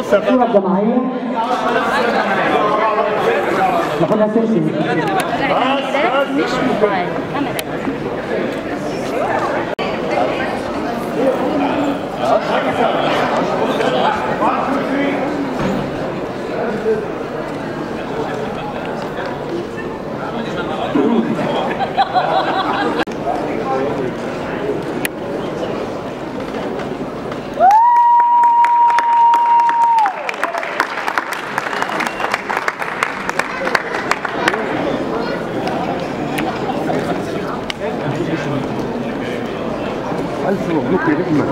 الصورة الجماعية ناخدها سيلفي مش موبايل كاميرا ألف مبروك يا نجمة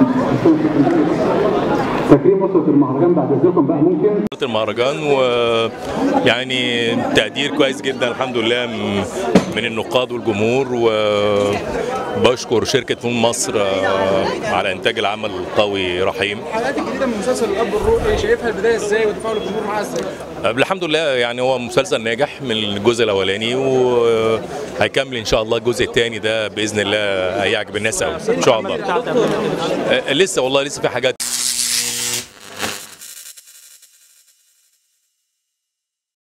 تكريم أسرة المهرجان بعد إذنكم بقى ممكن المهرجان ويعني تقدير كويس جدا الحمد لله م- من النقاد والجمهور وبشكر شركة فون مصر آه، على إنتاج العمل القوي رحيم الحلقات الجديده من مسلسل الاب الروحي شايفها البدايه ازاي وتفاعل الجمهور معاها ازاي؟ آه، الحمد لله يعني هو مسلسل ناجح من الجزء الأولاني وهيكمل إن شاء الله الجزء الثاني ده بإذن الله هيعجب الناس أوي إن شاء الله آه، لسه والله لسه في حاجات